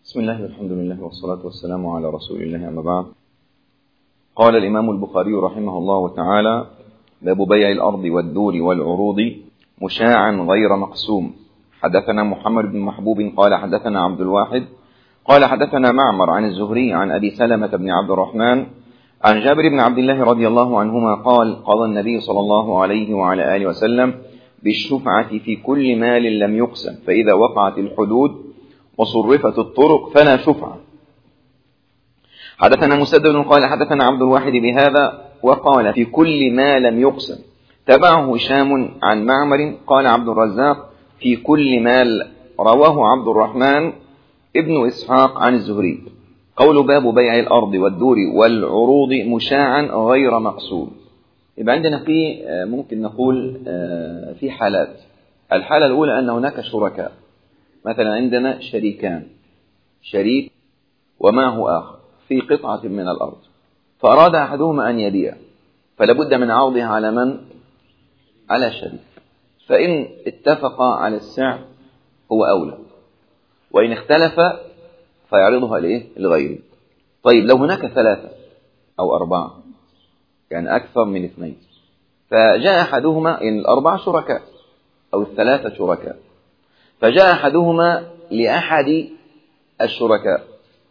بسم الله والحمد لله والصلاة والسلام على رسول الله أما بعد قال الإمام البخاري رحمه الله تعالى باب بيع الأرض والدور والعروض مشاعا غير مقسوم حدثنا محمد بن محبوب قال حدثنا عبد الواحد قال حدثنا معمر عن الزهري عن أبي سلمة بن عبد الرحمن عن جابر بن عبد الله رضي الله عنهما قال قضى النبي صلى الله عليه وعلى آله وسلم بالشفعة في كل مال لم يقسم فإذا وقعت الحدود وصرفت الطرق فلا شفعة حدثنا مسدد قال حدثنا عبد الواحد بهذا وقال في كل ما لم يقسم تبعه هشام عن معمر قال عبد الرزاق في كل مال رواه عبد الرحمن ابن إسحاق عن الزهري قول باب بيع الأرض والدور والعروض مشاعا غير مقصود يبقى عندنا في ممكن نقول في حالات الحالة الأولى أن هناك شركاء مثلا عندنا شريكان شريك ومعه آخر في قطعة من الأرض فأراد أحدهما أن يبيع فلا بد من عرضها على من؟ على شريك فإن اتفق على السعر هو أولى وإن اختلف فيعرضها لإيه؟ لغيره طيب لو هناك ثلاثة أو أربعة يعني أكثر من اثنين فجاء أحدهما إن الأربعة شركاء أو الثلاثة شركاء فجاء أحدهما لأحد الشركاء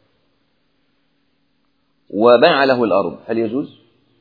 وباع له الأرض هل يجوز؟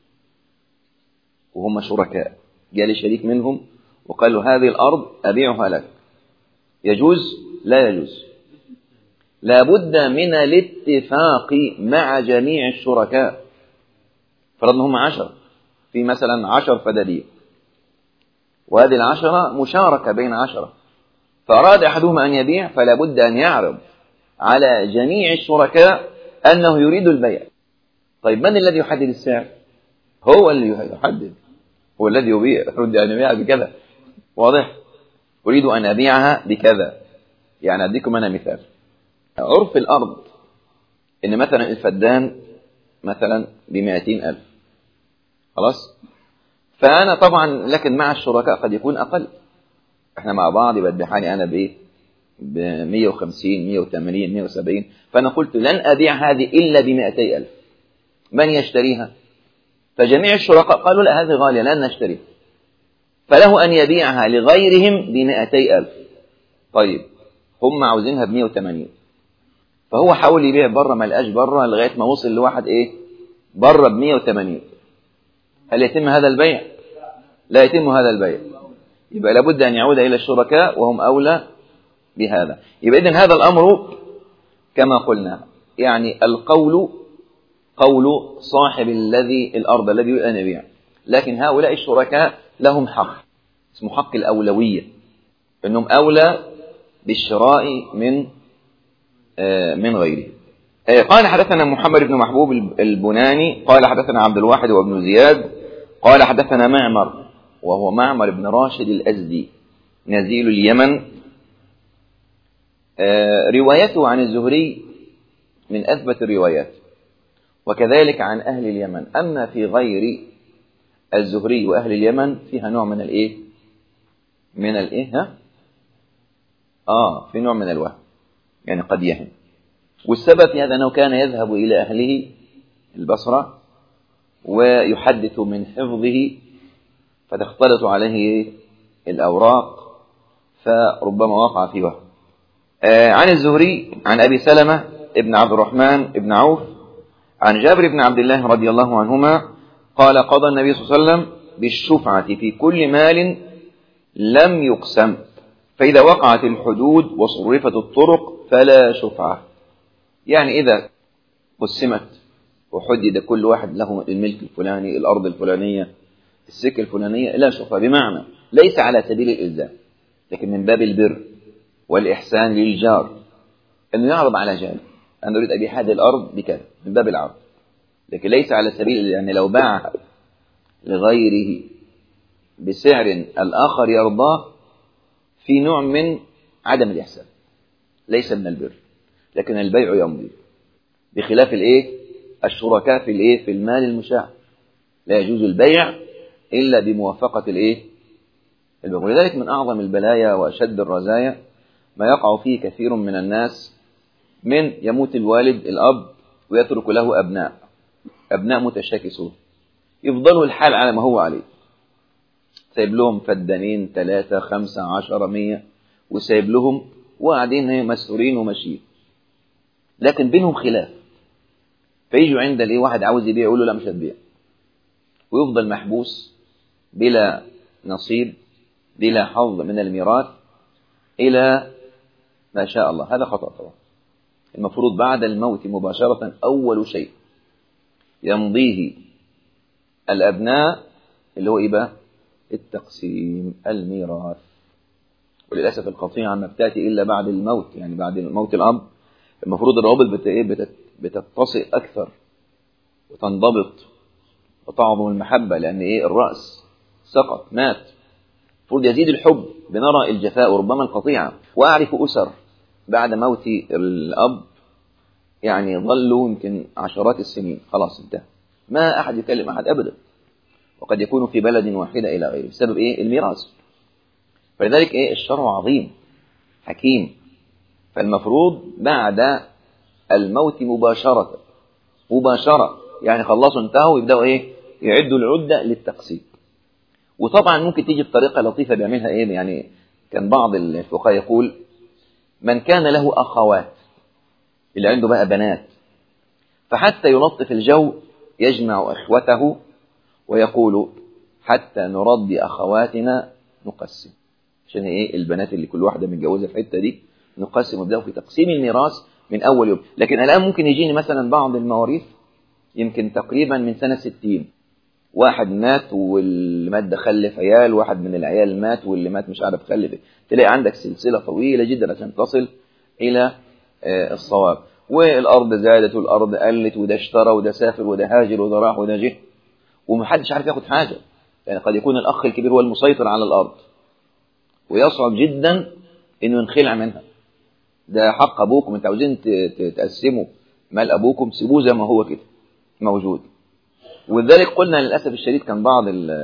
وهم شركاء جاء لشريك منهم وقال له هذه الأرض أبيعها لك يجوز؟ لا يجوز لا بد من الاتفاق مع جميع الشركاء فرضنا هم عشر في مثلا عشر فدادين وهذه العشرة مشاركة بين عشرة فأراد أحدهما أن يبيع فلا بد أن يعرض على جميع الشركاء أنه يريد البيع طيب من الذي يحدد السعر هو اللي يحدد هو الذي يبيع أريد أن أبيعها بكذا واضح أريد أن أبيعها بكذا يعني أديكم أنا مثال عرف الأرض إن مثلا الفدان مثلا بمائتين ألف خلاص فأنا طبعا لكن مع الشركاء قد يكون أقل احنا مع بعض يبقى تبيعاني انا بايه ب 150 180 170 فانا قلت لن ابيع هذه الا ب 200 الف من يشتريها فجميع الشركاء قالوا لا هذه غاليه لن نشتريها فله ان يبيعها لغيرهم ب 200 الف طيب هم عاوزينها ب 180 فهو حاول يبيع بره ما لقاش بره لغايه ما وصل لواحد ايه بره ب 180 هل يتم هذا البيع لا يتم هذا البيع يبقى لابد أن يعود إلى الشركاء وهم أولى بهذا يبقى إذن هذا الأمر كما قلنا يعني القول قول صاحب الذي الأرض الذي يريد أن يبيع لكن هؤلاء الشركاء لهم حق اسمه حق الأولوية أنهم أولى بالشراء من من غيره قال حدثنا محمد بن محبوب البناني قال حدثنا عبد الواحد وابن زياد قال حدثنا معمر وهو معمر بن راشد الأزدي نزيل اليمن روايته عن الزهري من أثبت الروايات وكذلك عن أهل اليمن أما في غير الزهري وأهل اليمن فيها نوع من الإيه من الإيه ها آه في نوع من الوهم يعني قد يهم والسبب في هذا أنه كان يذهب إلى أهله البصرة ويحدث من حفظه فتختلط عليه الأوراق فربما وقع في وهم آه عن الزهري عن أبي سلمة ابن عبد الرحمن ابن عوف عن جابر بن عبد الله رضي الله عنهما قال قضى النبي صلى الله عليه وسلم بالشفعة في كل مال لم يقسم فإذا وقعت الحدود وصرفت الطرق فلا شفعة يعني إذا قسمت وحدد كل واحد له الملك الفلاني الأرض الفلانية السكة الفلانية لا شفعة بمعنى ليس على سبيل الإلزام لكن من باب البر والإحسان للجار أنه يعرض على جاره أنا أريد أبيع هذه الأرض بكذا من باب العرض لكن ليس على سبيل يعني لو باعها لغيره بسعر الآخر يرضاه في نوع من عدم الإحسان ليس من البر لكن البيع يمضي بخلاف الإيه الشركاء في الإيه في المال المشاع لا يجوز البيع إلا بموافقة الإيه ولذلك من أعظم البلايا وأشد الرزايا ما يقع فيه كثير من الناس من يموت الوالد الأب ويترك له أبناء أبناء متشاكسون يفضلوا الحال على ما هو عليه سايب لهم فدانين ثلاثة خمسة عشرة مية وسايب لهم وقاعدين مسؤولين وماشيين لكن بينهم خلاف فيجوا عند الايه واحد عاوز يبيع يقول له لا مش هتبيع ويفضل محبوس بلا نصيب بلا حظ من الميراث إلى ما شاء الله هذا خطأ طبعا المفروض بعد الموت مباشرة أول شيء يمضيه الأبناء اللي هو إيه بقى التقسيم الميراث وللأسف القطيعة ما بتأتي إلا بعد الموت يعني بعد موت الأب المفروض الروابط بتتصل أكثر وتنضبط وتعظم المحبة لأن إيه الرأس سقط مات المفروض يزيد الحب بنرى الجفاء وربما القطيعة وأعرف أسر بعد موت الأب يعني ظلوا يمكن عشرات السنين خلاص انتهى ما أحد يكلم أحد أبدا وقد يكون في بلد واحدة إلى غيره بسبب إيه الميراث فلذلك إيه الشرع عظيم حكيم فالمفروض بعد الموت مباشرة مباشرة يعني خلصوا انتهوا ويبدأوا إيه يعدوا العدة للتقسيم وطبعا ممكن تيجي بطريقة لطيفة بيعملها إيه يعني كان بعض الفقهاء يقول من كان له أخوات اللي عنده بقى بنات فحتى يلطف الجو يجمع إخوته ويقول حتى نرضي أخواتنا نقسم عشان ايه البنات اللي كل واحدة متجوزة في الحته دي نقسم ونبدأ في تقسيم الميراث من أول يوم لكن الآن ممكن يجيني مثلا بعض المواريث يمكن تقريبا من سنة 60 واحد مات واللي مات ده خلف عيال واحد من العيال مات واللي مات مش عارف خلف ايه تلاقي عندك سلسلة طويلة جدا عشان تصل إلى الصواب والأرض زادت والأرض قلت وده اشترى وده سافر وده هاجر وده راح وده جه ومحدش عارف ياخد حاجة يعني قد يكون الأخ الكبير هو المسيطر على الأرض ويصعب جدا إنه ينخلع منها ده حق أبوكم أنت عاوزين تقسموا مال أبوكم سيبوه زي ما هو كده موجود ولذلك قلنا للأسف الشديد كان بعض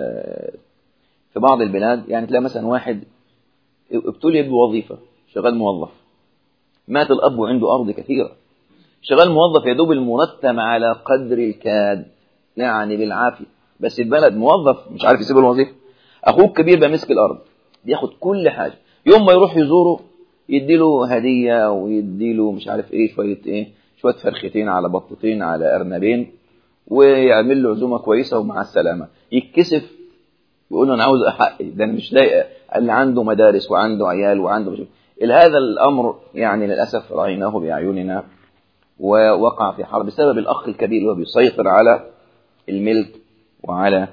في بعض البلاد يعني تلاقي مثلا واحد ابتلي بوظيفة شغال موظف مات الأب وعنده أرض كثيرة شغال موظف يدوب المرتب على قدر الكاد يعني بالعافية بس البلد موظف مش عارف يسيب الوظيفة أخوه الكبير بقى مسك الأرض بياخد كل حاجة يوم ما يروح يزوره يديله هدية ويديله مش عارف ايه شوية ايه شوية فرختين على بطتين على أرنبين ويعمل له عزومة كويسة ومع السلامة يتكسف يقول له أنا عاوز حقي ده أنا مش لاقي اللي عنده مدارس وعنده عيال وعنده مش هذا الأمر يعني للأسف رأيناه بأعيننا ووقع في حرب بسبب الأخ الكبير وهو بيسيطر على الملك وعلى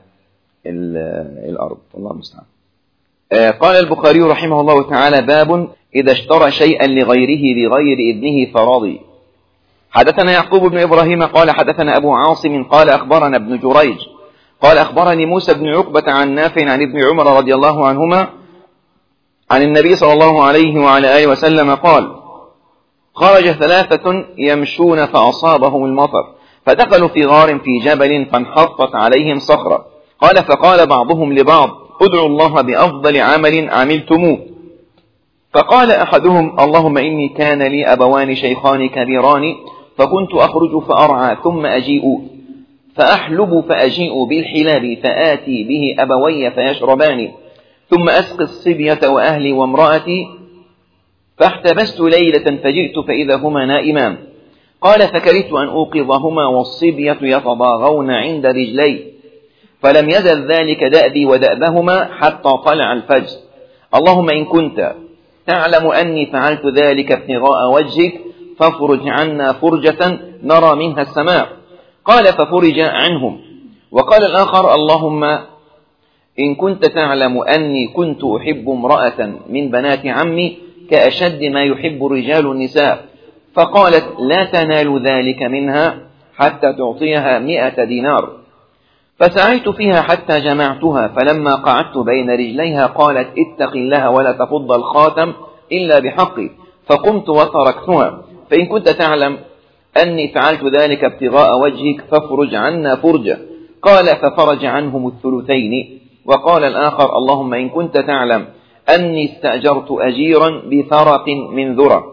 الأرض الله المستعان قال البخاري رحمه الله تعالى باب إذا اشترى شيئا لغيره بغير إذنه فرضي حدثنا يعقوب بن إبراهيم قال حدثنا أبو عاصم قال أخبرنا ابن جريج قال أخبرني موسى بن عقبة عن نافع عن ابن عمر رضي الله عنهما عن النبي صلى الله عليه وعلى آله وسلم قال خرج ثلاثة يمشون فأصابهم المطر فدخلوا في غار في جبل فانحطت عليهم صخرة قال فقال بعضهم لبعض ادعوا الله بأفضل عمل عملتموه فقال أحدهم اللهم إني كان لي أبوان شيخان كبيران فكنت أخرج فأرعى ثم أجيء فأحلب فأجيء بالحلاب فآتي به أبوي فيشربان ثم أسقي الصبية وأهلي وامرأتي فاحتبست ليلة فجئت فإذا هما نائمان قال فكرهت أن أوقظهما والصبية يتضاغون عند رجلي فلم يزل ذلك دأبي ودأبهما حتى طلع الفجر اللهم إن كنت تعلم أني فعلت ذلك ابتغاء وجهك فافرج عنا فرجة نرى منها السماء قال ففرج عنهم وقال الآخر اللهم إن كنت تعلم أني كنت أحب امرأة من بنات عمي كأشد ما يحب الرجال النساء فقالت لا تنال ذلك منها حتى تعطيها مئة دينار فسعيت فيها حتى جمعتها فلما قعدت بين رجليها قالت اتق الله ولا تفض الخاتم إلا بحقي فقمت وتركتها فإن كنت تعلم أني فعلت ذلك ابتغاء وجهك فافرج عنا فرجة قال ففرج عنهم الثلثين وقال الآخر اللهم إن كنت تعلم أني استأجرت أجيرا بثرق من ذرة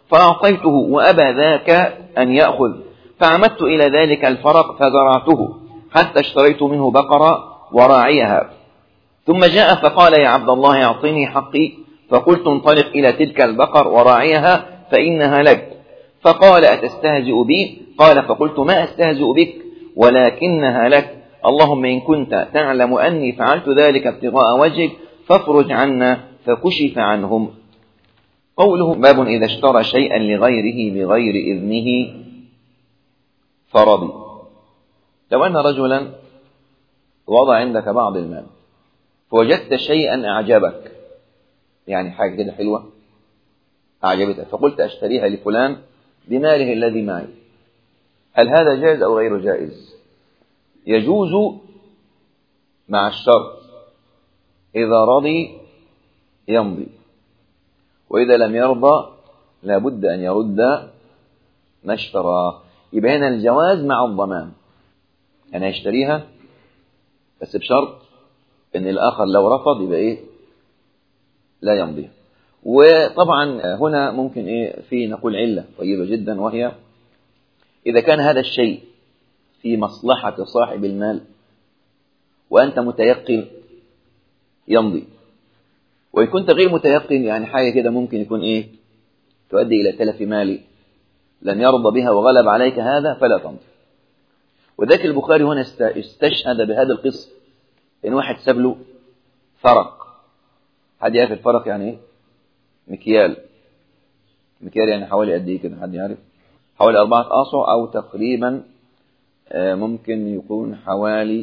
فأعطيته وأبى ذاك أن يأخذ فعمدت إلى ذلك الفرق فزرعته حتى اشتريت منه بقرة وراعيها ثم جاء فقال يا عبد الله أعطني حقي فقلت انطلق إلى تلك البقر وراعيها فإنها لك فقال أتستهزئ بي قال فقلت ما أستهزئ بك ولكنها لك اللهم إن كنت تعلم أني فعلت ذلك ابتغاء وجهك فافرج عنا فكشف عنهم قوله باب إذا اشترى شيئا لغيره بغير إذنه فرضي لو أن رجلا وضع عندك بعض المال فوجدت شيئا أعجبك يعني حاجة كده حلوة أعجبتك فقلت أشتريها لفلان بماله الذي معي هل هذا جائز أو غير جائز يجوز مع الشرط إذا رضي يمضي وإذا لم يرضى لابد أن يرد ما اشتراه يبقى هنا الجواز مع الضمان أنا يشتريها بس بشرط إن الآخر لو رفض يبقى إيه لا يمضي وطبعا هنا ممكن إيه في نقول علة طيبة جدا وهي إذا كان هذا الشيء في مصلحة صاحب المال وأنت متيقن يمضي وإن كنت غير متيقن يعني حاجة كده ممكن يكون إيه تؤدي إلى تلف مالي لن يرضى بها وغلب عليك هذا فلا تمضي وذاك البخاري هنا استشهد بهذا القصة إن واحد ساب له فرق حد يعرف الفرق يعني إيه مكيال مكيال يعني حوالي قد إيه كده حد يعرف حوالي أربعة أصع أو تقريبا ممكن يكون حوالي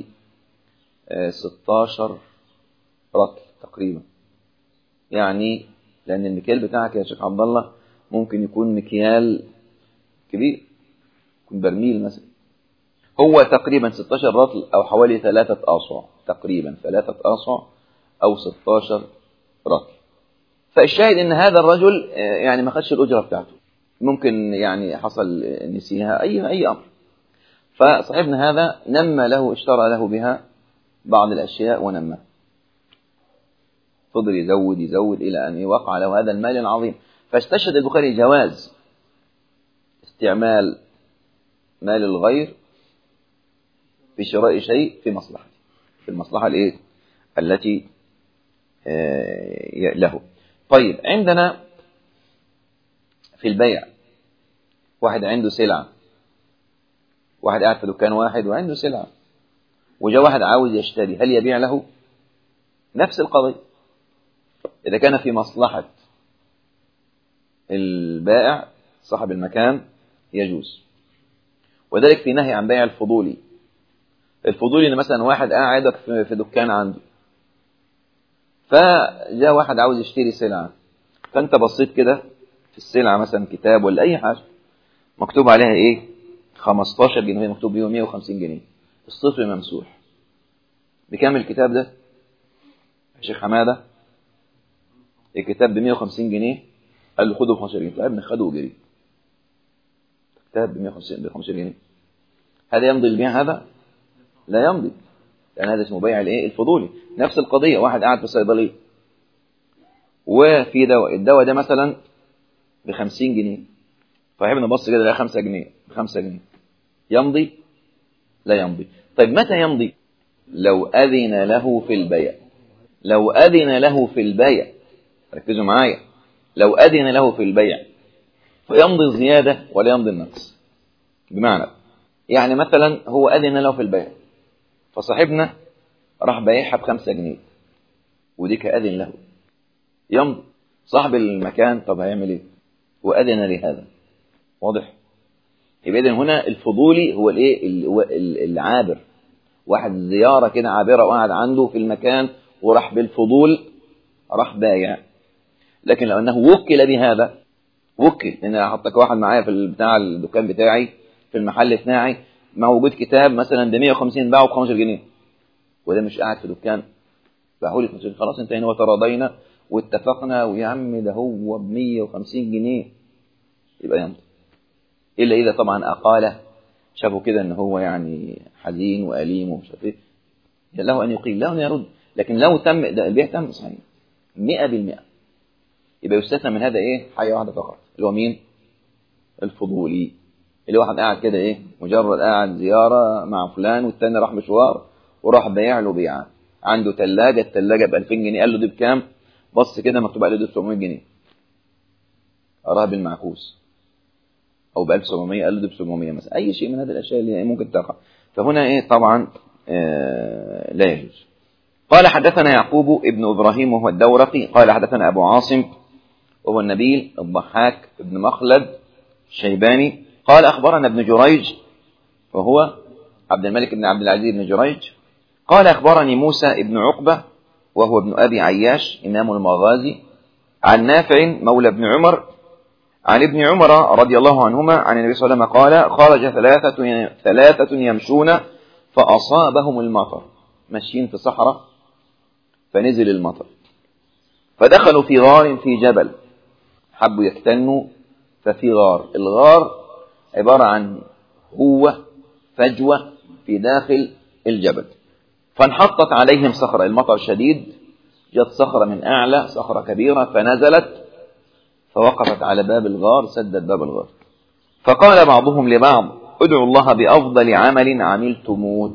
16 رطل تقريبا يعني لأن المكيال بتاعك يا شيخ عبد الله ممكن يكون مكيال كبير يكون برميل مثلا هو تقريبا 16 رطل أو حوالي ثلاثة أصع تقريبا ثلاثة أصع أو 16 رطل فالشاهد ان هذا الرجل يعني ما خدش الأجرة بتاعته ممكن يعني حصل نسيها أي أي أمر فصاحبنا هذا نمى له اشترى له بها بعض الأشياء ونمى فضل يزود يزود إلى أن وقع له هذا المال العظيم فاستشهد البخاري جواز استعمال مال الغير في شراء شيء في مصلحته في المصلحة الإيه؟ التي له طيب عندنا في البيع واحد عنده سلعة واحد قاعد في دكان واحد وعنده سلعة وجاء واحد عاوز يشتري هل يبيع له نفس القضية إذا كان في مصلحة البائع صاحب المكان يجوز وذلك في نهي عن بيع الفضولي الفضولي ان مثلا واحد قاعد في دكان عنده فجاء واحد عاوز يشتري سلعة فانت بصيت كده في السلعة مثلا كتاب ولا اي حاجة مكتوب عليها ايه 15 جنيه مكتوب بيه 150 جنيه الصفر ممسوح بكام الكتاب ده يا شيخ حماده الكتاب ب 150 جنيه قال له خده ب 15 جنيه فابن خده وجري كتاب ب 150 ب 15 جنيه هذا يمضي البيع هذا لا يمضي لان هذا اسمه بيع الايه الفضولي نفس القضيه واحد قاعد في الصيدليه وفي دواء الدواء ده مثلا ب 50 جنيه صاحبنا بص كده لقى 5 جنيه ب 5 جنيه يمضي لا يمضي طيب متى يمضي لو أذن له في البيع لو أذن له في البيع ركزوا معايا لو أذن له في البيع فيمضي الزيادة ولا يمضي النقص بمعنى يعني مثلا هو أذن له في البيع فصاحبنا راح بايعها بخمسة جنيه ودي كأذن له يمضي صاحب المكان طب هيعمل ايه وأذن لهذا واضح يبقى إذن هنا الفضولي هو الايه العابر واحد زيارة كده عابرة وقعد عنده في المكان وراح بالفضول راح بايع لكن لو أنه وكل بهذا وكل إن أنا أحطك واحد معايا في بتاع الدكان بتاعي في المحل بتاعي موجود كتاب مثلا ب 150 باعه ب 15 جنيه وده مش قاعد في دكان باعه لي 15 خلاص انتهينا وتراضينا واتفقنا ويا عم ده هو ب 150 جنيه يبقى يمضي الا اذا طبعا اقاله شافوا كده ان هو يعني حزين واليم ومش عارف ايه له ان يقيل له ان يرد لكن لو تم ده البيع تم صحيح 100% يبقى يستثنى من هذا ايه حاجه واحده فقط اللي هو مين الفضولي اللي واحد قاعد كده ايه مجرد قاعد زيارة مع فلان والتاني راح مشوار وراح بايع له بيعة عنده ثلاجة الثلاجة ب 2000 جنيه قال له دي بكام بص كده مكتوب عليه دي 700 جنيه قراها بالمعكوس او ب 1700 قال له دي ب 700 مثلا اي شيء من هذه الاشياء اللي ممكن تقع فهنا ايه طبعا آه لا يجوز قال حدثنا يعقوب ابن ابراهيم وهو الدورقي قال حدثنا ابو عاصم وهو النبيل الضحاك ابن مخلد الشيباني قال اخبرنا ابن جريج وهو عبد الملك بن عبد العزيز بن جريج قال اخبرني موسى ابن عقبه وهو ابن ابي عياش امام المغازي عن نافع مولى ابن عمر عن ابن عمر رضي الله عنهما عن النبي صلى الله عليه وسلم قال خرج ثلاثة ثلاثة يمشون فأصابهم المطر ماشيين في صحراء فنزل المطر فدخلوا في غار في جبل حبوا يكتنوا ففي غار الغار عبارة عن هو فجوة في داخل الجبل فانحطت عليهم صخرة المطر شديد جت صخرة من أعلى صخرة كبيرة فنزلت فوقفت على باب الغار سدت باب الغار فقال بعضهم لبعض ادعوا الله بأفضل عمل عملتموه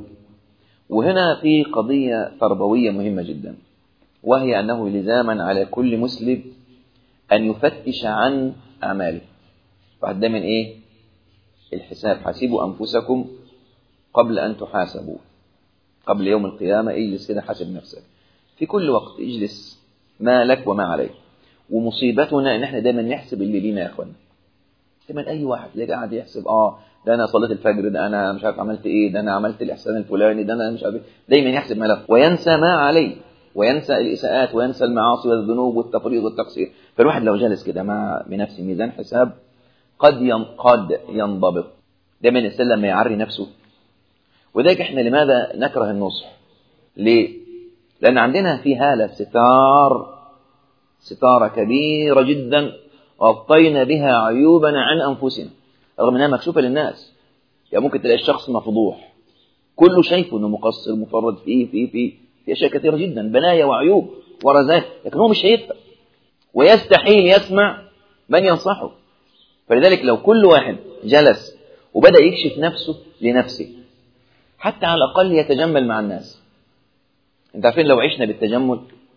وهنا في قضية تربوية مهمة جدا وهي أنه لزاما على كل مسلم أن يفتش عن أعماله واحد ده من إيه الحساب حاسبوا أنفسكم قبل أن تحاسبوا قبل يوم القيامة اجلس كده حاسب نفسك في كل وقت اجلس ما لك وما عليك ومصيبتنا ان احنا دايما نحسب اللي لينا يا اخوانا دايما اي واحد تلاقي قاعد يحسب اه ده انا صليت الفجر ده انا مش عارف عملت ايه ده انا عملت الاحسان الفلاني ده انا مش عارف دايما يحسب ما له وينسى ما عليه وينسى الاساءات وينسى المعاصي والذنوب والتفريط والتقصير فالواحد لو جلس كده مع بنفسه ميزان حساب قد قد ينضبط دايما الانسان لما يعري نفسه وذلك احنا لماذا نكره النصح ليه لان عندنا في هاله ستار ستاره كبيره جدا غطينا بها عيوبنا عن انفسنا رغم انها مكشوفه للناس يعني ممكن تلاقي الشخص مفضوح كله شايفه انه مقصر مفرط فيه فيه فيه في اشياء كثيره جدا بلايا وعيوب ورذات لكن هو مش شايفها ويستحيل يسمع من ينصحه فلذلك لو كل واحد جلس وبدا يكشف نفسه لنفسه حتى على الأقل يتجمل مع الناس انت عارفين لو عشنا بالتجمل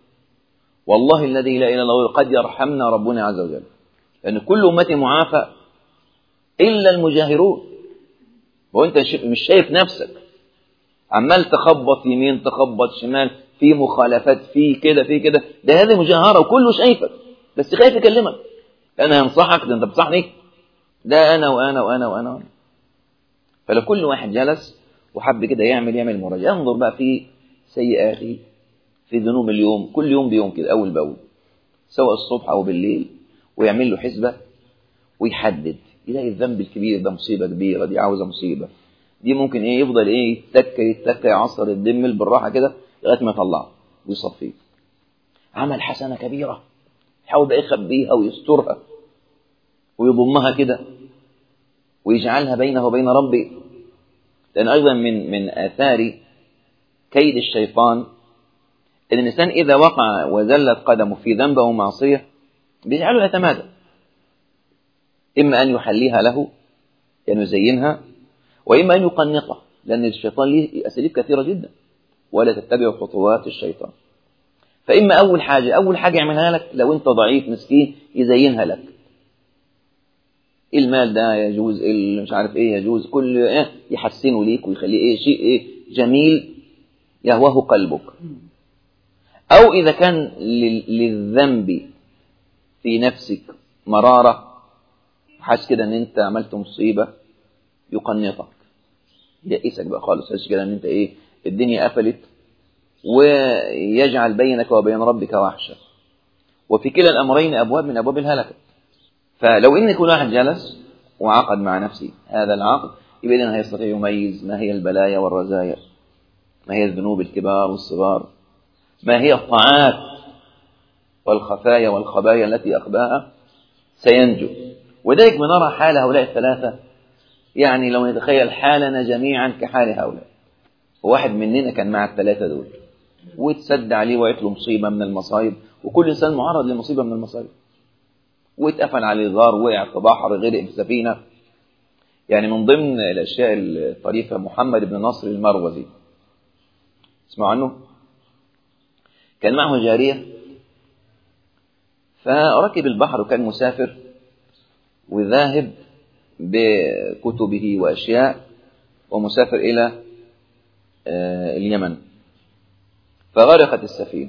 والله الذي لا إله إلا هو قد يرحمنا ربنا عز وجل لأن كل أمتي معافى إلا المجاهرون وأنت مش شايف نفسك عمال تخبط يمين تخبط شمال في مخالفات في كده في كده ده هذه مجاهرة وكله شايفك بس خايف يكلمك لأن هينصحك ده أنت بتصحني ده أنا وأنا وأنا وأنا, وأنا. فلو كل واحد جلس وحب كده يعمل يعمل مراجعة ينظر بقى في سيئاته في ذنوب اليوم كل يوم بيوم كده أول بأول سواء الصبح أو بالليل ويعمل له حسبة ويحدد يلاقي الذنب الكبير ده مصيبة كبيرة دي عاوزة مصيبة دي ممكن ايه يفضل ايه يتك يتك يعصر الدمل بالراحة كده لغاية ما يطلعه ويصفيه عمل حسنة كبيرة يحاول بقى يخبيها ويسترها ويضمها كده ويجعلها بينه وبين ربه لأن أيضا من من آثار كيد الشيطان أن الإنسان إذا وقع وزلت قدمه في ذنب أو معصية بيجعله يتمادى إما أن يحليها له يعني يزينها وإما أن يقنطه لأن الشيطان له أساليب كثيرة جدا ولا تتبع خطوات الشيطان فإما أول حاجة أول حاجة يعملها لك لو أنت ضعيف مسكين يزينها لك المال ده يجوز مش عارف ايه يجوز كل إيه يحسنه ليك ويخليه ايه شيء ايه جميل يهواه قلبك او اذا كان للذنب في نفسك مرارة حاسس كده ان انت عملت مصيبة يقنطك يئسك بقى خالص حاسس كده ان انت ايه الدنيا قفلت ويجعل بينك وبين ربك وحشة وفي كلا الامرين ابواب من ابواب الهلكه فلو ان كل واحد جلس وعقد مع نفسه هذا العقد يبقى إذن هيستطيع يميز ما هي البلايا والرزايا ما هي الذنوب الكبار والصغار ما هي الطاعات والخفايا والخبايا التي أخباها سينجو وذلك بنرى حال هؤلاء الثلاثة يعني لو نتخيل حالنا جميعا كحال هؤلاء واحد مننا كان مع الثلاثة دول وتسد عليه وقعت له مصيبة من المصايب وكل إنسان معرض لمصيبة من المصايب واتقفل عليه الغار وقع في بحر غرق في سفينة يعني من ضمن الأشياء الطريفة محمد بن نصر المروزي اسمعوا عنه كان معه جارية فركب البحر وكان مسافر وذاهب بكتبه وأشياء ومسافر إلى اليمن فغرقت السفينة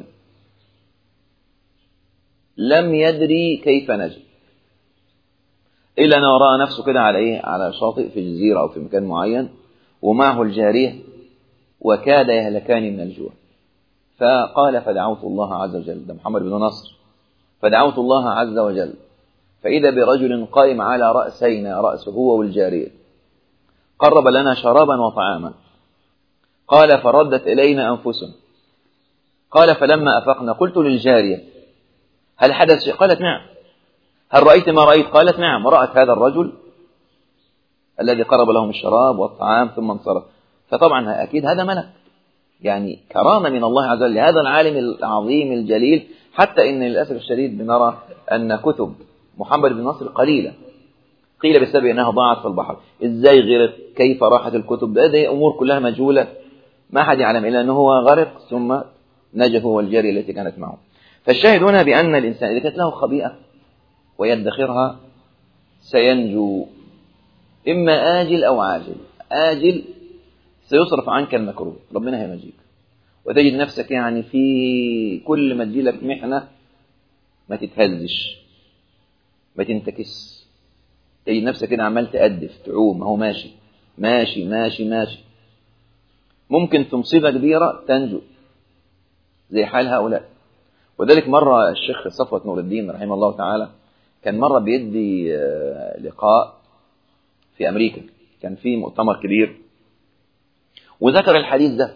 لم يدري كيف نجا إلا أنه رأى نفسه كده على إيه على شاطئ في جزيرة أو في مكان معين ومعه الجارية وكاد يهلكان من الجوع فقال فدعوت الله عز وجل ده محمد بن نصر فدعوت الله عز وجل فإذا برجل قائم على رأسينا رأسه هو والجارية قرب لنا شرابا وطعاما قال فردت إلينا أنفسنا قال فلما أفقنا قلت للجارية هل حدث شيء قالت نعم هل رأيت ما رأيت قالت نعم ورأت هذا الرجل الذي قرب لهم الشراب والطعام ثم انصرف فطبعا أكيد هذا ملك يعني كرامة من الله عز وجل لهذا العالم العظيم الجليل حتى إن للأسف الشديد بنرى أن كتب محمد بن نصر قليلة قيل بسبب أنها ضاعت في البحر إزاي غرق كيف راحت الكتب هذه أمور كلها مجهولة ما حد يعلم إلا أنه هو غرق ثم نجا هو الجارية التي كانت معه فالشاهد هنا بأن الإنسان إذا كانت له خبيئة ويدخرها سينجو إما آجل أو عاجل آجل سيصرف عنك المكروه ربنا هينجيك وتجد نفسك يعني في كل ما تجيلك محنة ما تتهزش ما تنتكس تجد نفسك كده عمال تأدف تعوم هو ماشي ماشي ماشي ماشي ممكن في مصيبة كبيرة تنجو زي حال هؤلاء وذلك مرة الشيخ صفوة نور الدين رحمه الله تعالى كان مرة بيدي لقاء في أمريكا كان في مؤتمر كبير وذكر الحديث ده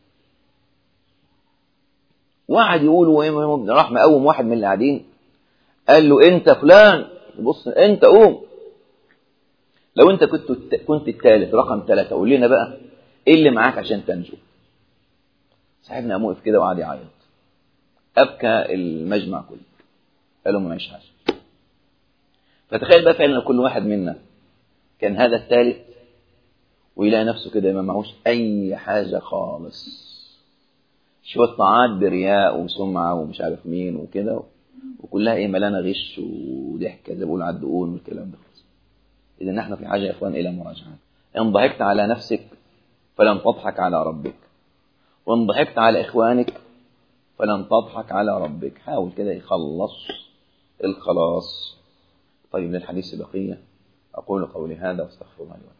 وقعد يقول راح مقوم واحد من اللي قاعدين قال له انت فلان بص انت قوم لو انت كنت كنت الثالث رقم ثلاثة قول لنا بقى ايه اللي معاك عشان تنجو صاحبنا قام وقف كده وقعد يعيط ابكى المجمع كله قال له ما معيش حاجه فتخيل بقى فعلا كل واحد منا كان هذا الثالث ويلاقي نفسه كده ما معهوش اي حاجه خالص شويه طاعات برياء وسمعه ومش عارف مين وكده وكلها ايه ملانه غش وضحك زي ما بيقولوا على الدقون والكلام ده اذا نحن في حاجه يا اخوان الى مراجعه ان ضحكت على نفسك فلن تضحك على ربك وان ضحكت على اخوانك فلن تضحك على ربك حاول كده يخلص الخلاص طيب للحديث بقيه اقول قولي هذا واستغفر الله لي